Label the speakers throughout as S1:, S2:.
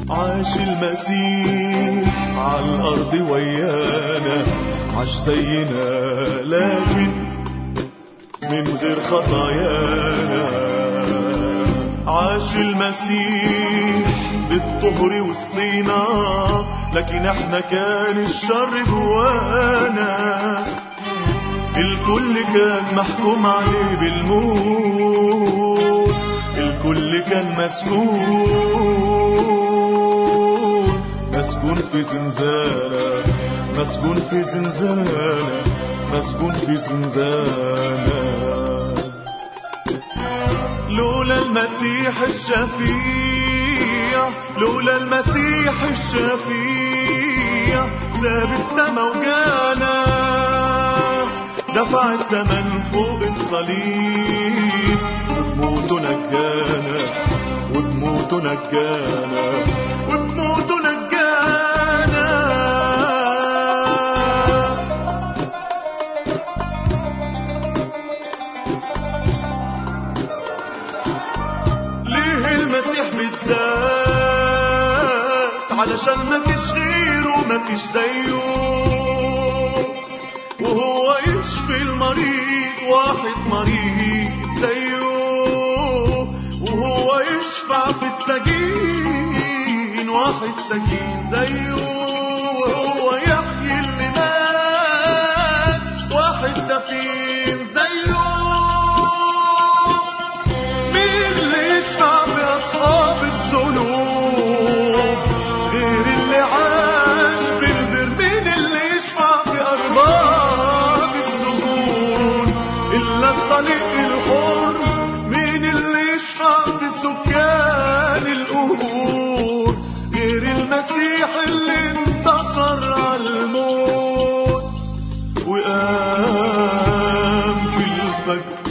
S1: عاش المسيح على الأرض ويانا عاش زينا لكن من غير خطايانا عاش المسيح بالطهر وسطينا لكن احنا كان الشر جوانا الكل كان محكوم عليه بالموت الكل كان مسجون مسجون في زنزانة مسجون في زنزانة مسجون في زنزانة لولا المسيح الشفيع لولا المسيح الشفيع ساب السما وجانا دفع الثمن فوق الصليب وبموته نجانا وبموته نجانا وبموته نجانا ليه المسيح بالذات علشان ما فيش غيره ما فيش زيه وهو يشفي المريض واحد مريض زيه وهو يشفع في السجين واحد سجين زيه وهو يحيي اللي مات واحد دفين زيه مين اللي يشفع بأصحاب الذنوب غير اللي عاش بالبر مين اللي يشفع بأرباب السجون إلا الطريق الحر مين اللي يشفع بسكان القبور غير المسيح اللي انتصر على الموت وقام في الفجر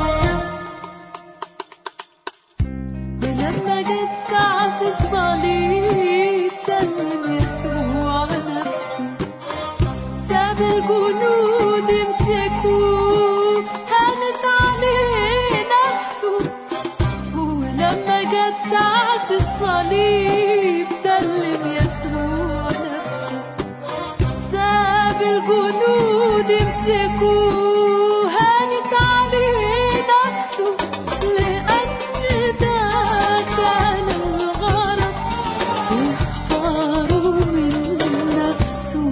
S2: ولما جت ساعة الصليب سلم يسوع نفسه ساب الجنود يمسكوه هانت عليه نفسه ولما جت ساعة الصليب سلم يسوع نفسه ساب الجنود يمسكوه هانت عليه نفسه لأن ده كان الغرض واختاروا من نفسه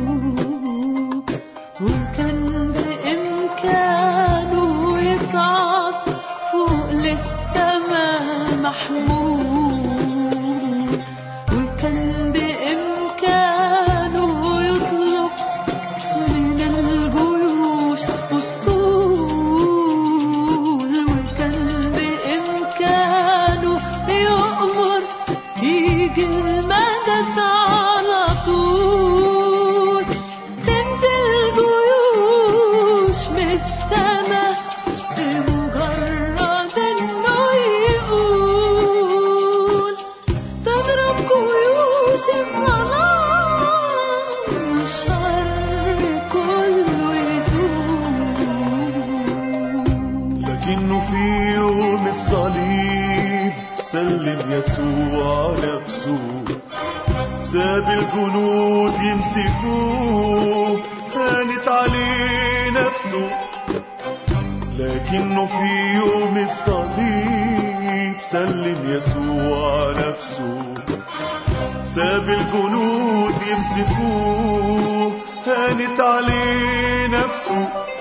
S2: وكان بإمكانه يصعد فوق للسماء محمود وكان بإمكانه يطلب من الجيوش أسطول وكان بإمكانه يأمر يجي المدد على طول تنزل جيوش من السما بمجرد إنه يقول تضرب جيوش الظلام والشر كله يزول
S1: لكنه في يوم الصليب سلم يسوع نفسه ساب الجنود يمسكوه هانت عليه نفسه لكنه في يوم الصليب سلم يسوع نفسه ساب الجنود يمسكوه هانت عليه نفسه